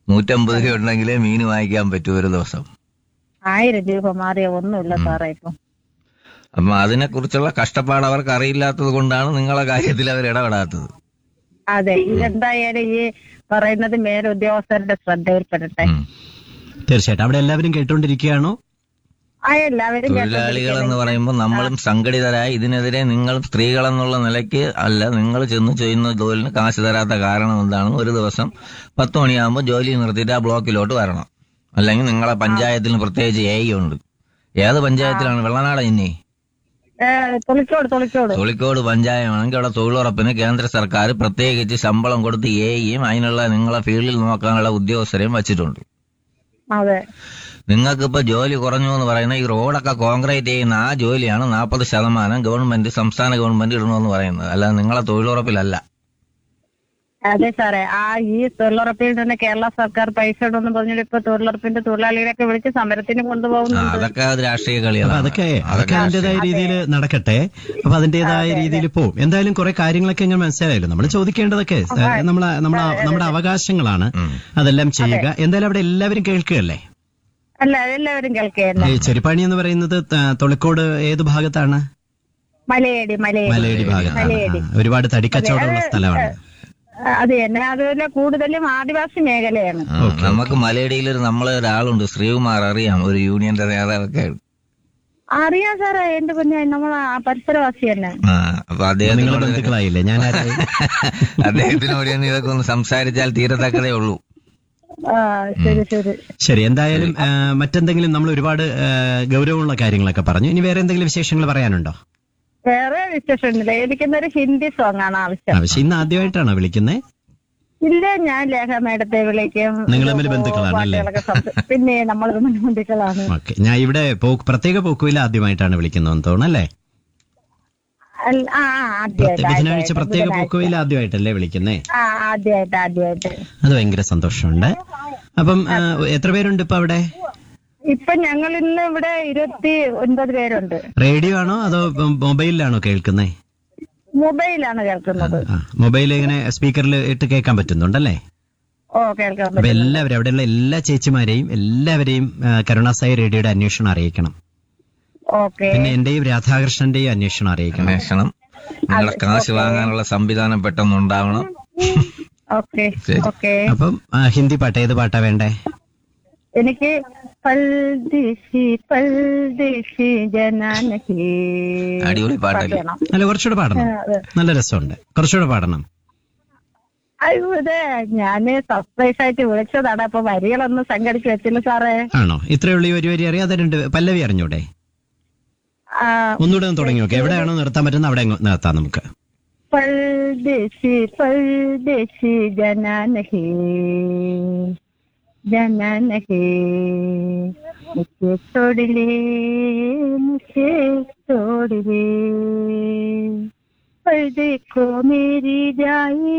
നൂറ്റമ്പത് രൂപ ഉണ്ടെങ്കിലേ മീൻ വാങ്ങിക്കാൻ പറ്റൂ ഒരു ദിവസം ആയിരം രൂപ മാറിയ ഒന്നുമില്ല സാറേ ഇപ്പം അപ്പൊ അതിനെക്കുറിച്ചുള്ള കഷ്ടപ്പാട് അവർക്ക് അറിയില്ലാത്തത് കൊണ്ടാണ് നിങ്ങളെ കാര്യത്തിൽ അവർ ഇടപെടാത്തത് അതെ ഇതെന്തായാലും ഈ പറയുന്നത് മേലുദ്യോഗസ്ഥരുടെ ശ്രദ്ധയിൽപ്പെടട്ടെ ഉം. തീർച്ചയായിട്ടും അവിടെ എല്ലാവരും കേട്ടുകൊണ്ടിരിക്കുകയാണോ ആ എല്ലാവരും തൊഴിലാളികൾ എന്ന് പറയുമ്പോൾ നമ്മളും സംഘടിതരായി ഇതിനെതിരെ നിങ്ങൾ സ്ത്രീകളെന്നുള്ള നിലയ്ക്ക് അല്ല നിങ്ങൾ ചെന്ന് ചെയ്യുന്ന ജോലിന് കാശ് തരാത്ത കാരണം എന്താണെന്ന് ഒരു ദിവസം പത്ത് മണിയാകുമ്പോൾ ജോലി നിർത്തിയിട്ട് ആ ബ്ലോക്കിലോട്ട് വരണം അല്ലെങ്കിൽ നിങ്ങളെ പഞ്ചായത്തിന് പ്രത്യേകിച്ച് എ ഉണ്ട് ഏത് പഞ്ചായത്തിലാണ് വെള്ളനാട് ഇനി ഏ, തൊളിക്കോട് തൊളിക്കോട് തൊളിക്കോട് പഞ്ചായത്താണെങ്കിൽ അവിടെ തൊഴിലുറപ്പിന് കേന്ദ്ര സർക്കാർ പ്രത്യേകിച്ച് ശമ്പളം കൊടുത്ത് എയും അതിനുള്ള നിങ്ങളെ ഫീൽഡിൽ നോക്കാനുള്ള ഉദ്യോഗസ്ഥരെയും വച്ചിട്ടുണ്ട് അതെ നിങ്ങൾക്കിപ്പോ ജോലി കുറഞ്ഞു എന്ന് പറയുന്ന ഈ റോഡൊക്കെ കോൺക്രീറ്റ് ചെയ്യുന്ന ആ ജോലിയാണ് നാൽപ്പത് ശതമാനം ഗവൺമെന്റ് സംസ്ഥാന ഗവൺമെന്റ് ഇടണമെന്ന് പറയുന്നത് അല്ലാതെ നിങ്ങളെ തൊഴിലുറപ്പിലല്ല അതെ സാറേ ആ ഈ തൊഴിലുറപ്പിൽ നിന്ന് കേരള സർക്കാർ പൈസ ഇടുമെന്ന് പറഞ്ഞിട്ട് ഇപ്പൊ തൊഴിലുറപ്പിന്റെ തൊഴിലാളികളെയൊക്കെ വിളിച്ച് സമരത്തിന് ആ, കൊണ്ടുപോകുന്നുണ്ട് അതൊക്കെ അത് രാഷ്ട്രീയ അപ്പൊ കളിയാണ് അതൊക്കെ അതൊക്കെ അതിന്റേതായ രീതിയിൽ നടക്കട്ടെ അപ്പൊ അതിന്റേതായ രീതിയിൽ പോവും എന്തായാലും കുറെ കാര്യങ്ങളൊക്കെ ഇങ്ങനെ മനസ്സിലായല്ലോ നമ്മൾ ചോദിക്കേണ്ടതൊക്കെ നമ്മളെ നമ്മളെ നമ്മുടെ അവകാശങ്ങളാണ് അതെല്ലാം ചെയ്യുക എന്തായാലും അവിടെ എല്ലാവരും കേൾക്കുകയല്ലേ അല്ല എല്ലാവരും കേൾക്കുകയല്ല ഈ ചെരുപ്പാണി എന്ന് പറയുന്നത് ത- തൊളിക്കോട് ഏത് ഭാഗത്താണ് മലയേടി മലയേടി മലയടി ഭാഗത്താണ് മലയടി. ആ, ഒരുപാട് തടിക്കച്ചവടമുള്ള സ്ഥലമാണ് ആ, അത് തന്നെ അതുപോലെ കൂടുതലും ആദിവാസി മേഖലയാണ് ഉം. നമുക്ക് മലയടിയിൽ ഒരു നമ്മളെ ഒരാളുണ്ട് ശ്രീകുമാർ അറിയാം ഒരു യൂണിയന്റെ നേതാവൊക്കെ അറിയാം സാറേ എന്റെ പിന്നെ നമ്മൾ ആ പരിസരവാസി തന്നെ ആ, അപ്പൊ നിങ്ങൾ അദ്ദേഹത്തിനോട് ബന്ധുക്കളായില്ലേ ഞാൻ ആരായി? അദ്ദേഹത്തിനോട് ഒന്ന് ഇതൊക്കെ ഒന്ന് സംസാരിച്ചാൽ തീരത്തക്കതേ ഉള്ളൂ ആ ശരി ശരി ശരി എന്തായാലും ആ, മറ്റെന്തെങ്കിലും നമ്മൾ ഒരുപാട് ആ, ഗൗരവമുള്ള കാര്യങ്ങളൊക്കെ പറഞ്ഞു ഇനി വേറെ എന്തെങ്കിലും വിശേഷങ്ങൾ പറയാനുണ്ടോ വേറെ വിശേഷമൊന്നുമില്ല എനിക്കുന്നൊരു ഹിന്ദി സോങ് ആണ് ആവശ്യം ആവശ്യം ഇന്ന് ആദ്യമായിട്ടാണോ വിളിക്കുന്നത് ഇല്ല ഞാൻ ലേഖ മേഡത്തെ വിളിക്കും നിങ്ങൾ തമ്മിൽ ബന്ധുക്കളാണ് അല്ലേ? പാട്ടുകളൊക്കെ സംസ- പിന്നെ നമ്മൾ തമ്മിൽ ബന്ധുക്കളാണ് ഓക്കെ ഞാൻ ഇവിടെ പോക്ക് പ്രത്യേക പോക്കുവിൽ ആദ്യമായിട്ടാണ് വിളിക്കുന്നതെന്ന് തോന്നുന്നു അല്ലേ അല്ല, ആ ആ, ആദ്യമായിട്ട് ബുധനാഴ്ച ആദ്യമായിട്ട്, പ്രത്യേക ബുധനാഴ്ച. പോക്കുവിൽ ആദ്യമായിട്ടല്ലേ വിളിക്കുന്നേ ആ ആദ്യമായിട്ട് ആദ്യമായിട്ട് അത് ഭയങ്കര സന്തോഷമുണ്ട് അപ്പം ആ, എത്ര പേരുണ്ട് ഇപ്പൊ അവിടെ ഇപ്പൊ ഞങ്ങൾ ഇന്ന് ഇവിടെ ഇരുപത്തി ഒൻപത് പേരുണ്ട് റേഡിയോ ആണോ അതോ മൊബൈലിലാണോ കേൾക്കുന്നേ മൊബൈലാണ് കേൾക്കുന്നത് ആ മൊബൈൽ ഇങ്ങനെ സ്പീക്കറിൽ ഇട്ട് കേൾക്കാൻ പറ്റുന്നുണ്ടല്ലേ ഓ കേൾക്കാൻ അപ്പൊ പറ്റും എല്ലാവരും അവിടെയുള്ള എല്ലാ ചേച്ചിമാരെയും എല്ലാവരെയും ആ, കരുണാസായി റേഡിയോയുടെ അന്വേഷണം അറിയിക്കണം ഓക്കെ പിന്നെ എന്റെയും രാധാകൃഷ്ണന്റെയും അന്വേഷണം അറിയിക്കണം അന്വേഷണം നിങ്ങളുടെ കാശ് വാങ്ങാനുള്ള സംവിധാനം പെട്ടെന്ന് ഉണ്ടാവണം ഓക്കെ ശരി. ഓക്കെ അപ്പം ആ, ഹിന്ദി പാട്ട് ഏത് പാട്ടാ വേണ്ടേ എനിക്ക് പൽദിശി പൽദിശി ജനാനഹി അടിപൊളി പാട്ടല്ലേ? വേണം അല്ല കുറച്ചുകൂടെ പാടണം അതെ. നല്ല രസമുണ്ട് കുറച്ചുകൂടെ പാടണം അയ്യോ ഞാന് സർപ്രൈസ് ആയിട്ട് വിളിച്ചതാണ് അപ്പൊ വരികളൊന്നും സംഘടിച്ച് വെച്ചില്ല സാറേ ആണോ ഇത്രയുള്ള ഈ ഒരു വരി അറിയാം അത് രണ്ട് പല്ലവി അറിഞ്ഞൂടെ ആ, ഒന്നുകൂടെ ഒന്ന് തുടങ്ങി നോക്കാം എവിടെയാണോ നിർത്താൻ പറ്റുന്നത് അവിടെ അങ്ങ് നിർത്താം നമുക്ക് പൽദിശി പൽദിശി ജനാനഹി ജനാനഹി മുझे छोड़ ले मुझे छोड़ ले पर्दे को मेरी जाए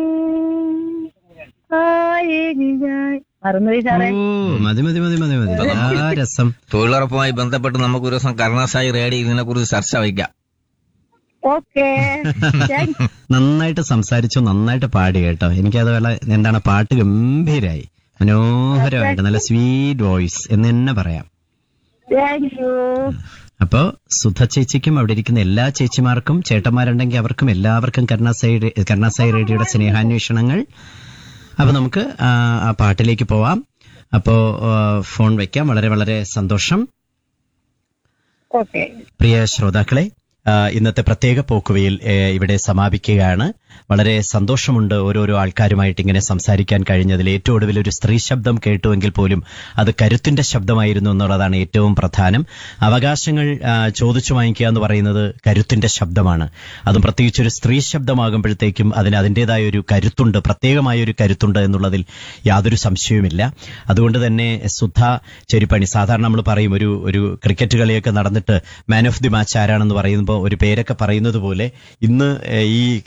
ആയേगी जाए മറന്നുപോയി സാറേ ഓ മതി മതി മതി മതി മതി ആ രസം തൊഴിലുറപ്പുമായി ബന്ധപ്പെട്ട് നമുക്ക് ഒരു ദിവസം കരുണാസായി റേഡിയോ ഇതിനെ കുറിച്ച് ചർച്ച വയ്ക്കാം ഓക്കെ നന്നായിട്ട് സംസാരിച്ചു നന്നായിട്ട് പാടി കേട്ടോ എനിക്കത് വല്ല എന്താണ് പാട്ട് ഗംഭീരായി മനോഹരമായിട്ട് നല്ല സ്വീറ്റ് വോയിസ് എന്ന് തന്നെ പറയാം താങ്ക് യു അപ്പോ സുധ ചേച്ചിക്കും അവിടെ ഇരിക്കുന്ന എല്ലാ ചേച്ചിമാർക്കും ചേട്ടന്മാരുണ്ടെങ്കിൽ അവർക്കും എല്ലാവർക്കും കരുണാസായി റേ- കരുണാസായി റേഡിയോയുടെ സ്നേഹാന്വേഷണങ്ങൾ അപ്പൊ നമുക്ക് ആ ആ പാട്ടിലേക്ക് പോവാം അപ്പോ ആ, ഫോൺ വെക്കാം വളരെ വളരെ സന്തോഷം ഓക്കെ പ്രിയ ശ്രോതാക്കളെ ആ, ഇന്നത്തെ പ്രത്യേക പോക്കുവയിൽ ഏ, ഇവിടെ സമാപിക്കുകയാണ് വളരെ സന്തോഷമുണ്ട് ഓരോരോ ആൾക്കാരുമായിട്ട് ഇങ്ങനെ സംസാരിക്കാൻ കഴിഞ്ഞതിൽ ഏറ്റവും ഒടുവിൽ ഒരു സ്ത്രീ ശബ്ദം കേട്ടുവെങ്കിൽ പോലും അത് കരുത്തിന്റെ ശബ്ദമായിരുന്നു എന്നുള്ളതാണ് ഏറ്റവും പ്രധാനം അവകാശങ്ങൾ ആ, ചോദിച്ചു വാങ്ങിക്കുക എന്ന് പറയുന്നത് കരുത്തിന്റെ ശബ്ദമാണ് അതും പ്രത്യേകിച്ച് ഒരു സ്ത്രീ ശബ്ദമാകുമ്പോഴത്തേക്കും അതിന് അതിൻ്റെതായ ഒരു കരുത്തുണ്ട് പ്രത്യേകമായ ഒരു കരുത്തുണ്ട് എന്നുള്ളതിൽ യാതൊരു സംശയവുമില്ല അതുകൊണ്ട് തന്നെ സുധ ചെരുപ്പണി സാധാരണ നമ്മൾ പറയും ഒരു ഒരു ക്രിക്കറ്റ് കളിയൊക്കെ നടന്നിട്ട് മാൻ ഓഫ് ദി മാച്ച് ആരാണെന്ന് പറയുമ്പോൾ ഒരു പേരൊക്കെ പറയുന്നത് പോലെ ഇന്ന് ഏഹ്, ഈ പോക്കുവയിൽ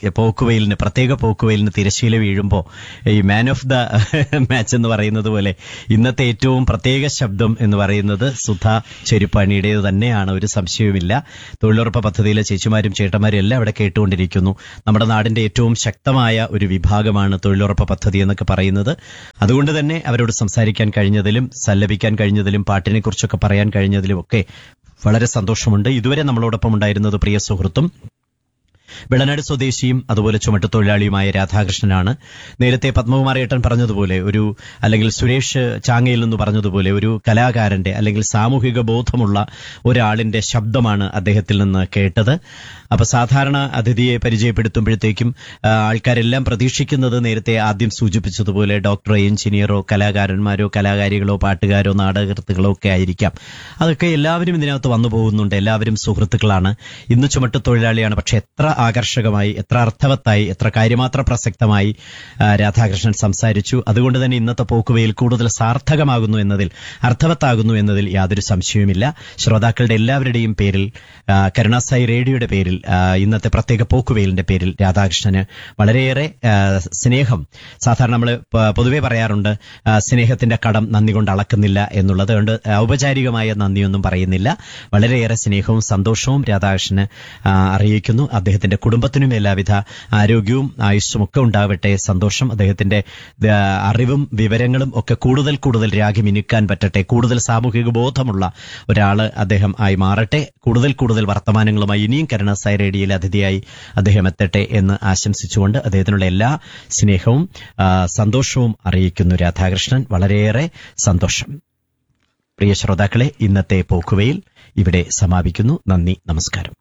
പോക്കുവെയിലിന് പ്രത്യേക പോക്കുവെയിലിന് തിരശ്ശീല വീഴുമ്പോൾ ഈ മാൻ ഓഫ് ദ മാച്ച് എന്ന് പറയുന്നത് പോലെ ഇന്നത്തെ ഏറ്റവും പ്രത്യേക ശബ്ദം എന്ന് പറയുന്നത് സുധ ചെരുപ്പാണിയുടേത് തന്നെയാണ് ഒരു സംശയവുമില്ല തൊഴിലുറപ്പ് പദ്ധതിയിലെ ചേച്ചിമാരും ചേട്ടന്മാരും എല്ലാം അവിടെ കേട്ടുകൊണ്ടിരിക്കുന്നു നമ്മുടെ നാടിന്റെ ഏറ്റവും ശക്തമായ ഒരു വിഭാഗമാണ് തൊഴിലുറപ്പ് പദ്ധതി എന്നൊക്കെ പറയുന്നത് അതുകൊണ്ട് തന്നെ അവരോട് സംസാരിക്കാൻ കഴിഞ്ഞതിലും സല്ലപിക്കാൻ കഴിഞ്ഞതിലും പാട്ടിനെ കുറിച്ചൊക്കെ പറയാൻ കഴിഞ്ഞതിലും ഒക്കെ വളരെ സന്തോഷമുണ്ട് ഇതുവരെ നമ്മളോടൊപ്പം ഉണ്ടായിരുന്നത് പ്രിയ സുഹൃത്തും വെള്ളനാട് സ്വദേശിയും അതുപോലെ ചുമട്ടുതൊഴിലാളിയുമായ രാധാകൃഷ്ണനാണ് നേരത്തെ പത്മകുമാർ ഏട്ടൻ പറഞ്ഞതുപോലെ ഒരു അല്ലെങ്കിൽ സുരേഷ് ചാങ്ങയിൽ നിന്ന് പറഞ്ഞതുപോലെ ഒരു കലാകാരന്റെ അല്ലെങ്കിൽ സാമൂഹിക ബോധമുള്ള ഒരാളിന്റെ ശബ്ദമാണ് അദ്ദേഹത്തിൽ നിന്ന് കേട്ടത് അപ്പൊ സാധാരണ അതിഥിയെ പരിചയപ്പെടുത്തുമ്പോഴത്തേക്കും ആ, ആൾക്കാരെല്ലാം പ്രതീക്ഷിക്കുന്നത് നേരത്തെ ആദ്യം സൂചിപ്പിച്ചതുപോലെ ഡോക്ടറോ എഞ്ചിനീയറോ കലാകാരന്മാരോ കലാകാരികളോ പാട്ടുകാരോ നാടകൃത്തുക്കളോ ഒക്കെ ആയിരിക്കാം അതൊക്കെ എല്ലാവരും ഇതിനകത്ത് വന്നു പോകുന്നുണ്ട് എല്ലാവരും സുഹൃത്തുക്കളാണ് ഇന്ന് ചുമട്ട് തൊഴിലാളിയാണ് പക്ഷെ എത്ര ആകർഷകമായി എത്ര അർത്ഥവത്തായി എത്ര കാര്യമാത്ര പ്രസക്തമായി ആ, രാധാകൃഷ്ണൻ സംസാരിച്ചു അതുകൊണ്ട് തന്നെ ഇന്നത്തെ പോക്കുവയിൽ കൂടുതൽ സാർത്ഥകമാകുന്നു എന്നതിൽ അർത്ഥവത്താകുന്നു എന്നതിൽ യാതൊരു സംശയവുമില്ല ശ്രോതാക്കളുടെ എല്ലാവരുടെയും പേരിൽ ആ, കരുണാസായി റേഡിയോയുടെ പേരിൽ ആ, ഇന്നത്തെ പ്രത്യേക പോക്കുവെയിലിന്റെ പേരിൽ രാധാകൃഷ്ണന് വളരെയേറെ ആ, സ്നേഹം സാധാരണ നമ്മൾ പൊതുവെ പറയാറുണ്ട് ആ, സ്നേഹത്തിന്റെ കടം നന്ദി കൊണ്ട് അളക്കുന്നില്ല എന്നുള്ളത് കൊണ്ട് ഔപചാരികമായ നന്ദിയൊന്നും പറയുന്നില്ല വളരെയേറെ സ്നേഹവും സന്തോഷവും രാധാകൃഷ്ണന് ആ, അറിയിക്കുന്നു അദ്ദേഹത്തിന്റെ കുടുംബത്തിനും എല്ലാവിധ ആരോഗ്യവും ആയുസ്സും ഒക്കെ ഉണ്ടാവട്ടെ സന്തോഷം അദ്ദേഹത്തിന്റെ ആ, അറിവും വിവരങ്ങളും ഒക്കെ കൂടുതൽ കൂടുതൽ രാഗി മിനുക്കാൻ പറ്റട്ടെ കൂടുതൽ സാമൂഹിക ബോധമുള്ള ഒരാള് അദ്ദേഹം ആയി മാറട്ടെ കൂടുതൽ കൂടുതൽ വർത്തമാനങ്ങളുമായി ഇനിയും കരുണാസായി റേഡിയോയിൽ അതിഥിയായി അദ്ദേഹം എത്തട്ടെ എന്ന് ആശംസിച്ചുകൊണ്ട് അദ്ദേഹത്തിനുള്ള എല്ലാ സ്നേഹവും ആ, സന്തോഷവും അറിയിക്കുന്നു രാധാകൃഷ്ണൻ വളരെയേറെ സന്തോഷം പ്രിയ ശ്രോതാക്കളെ ഇന്നത്തെ പോക്കുവയിൽ ഇവിടെ സമാപിക്കുന്നു നന്ദി നമസ്കാരം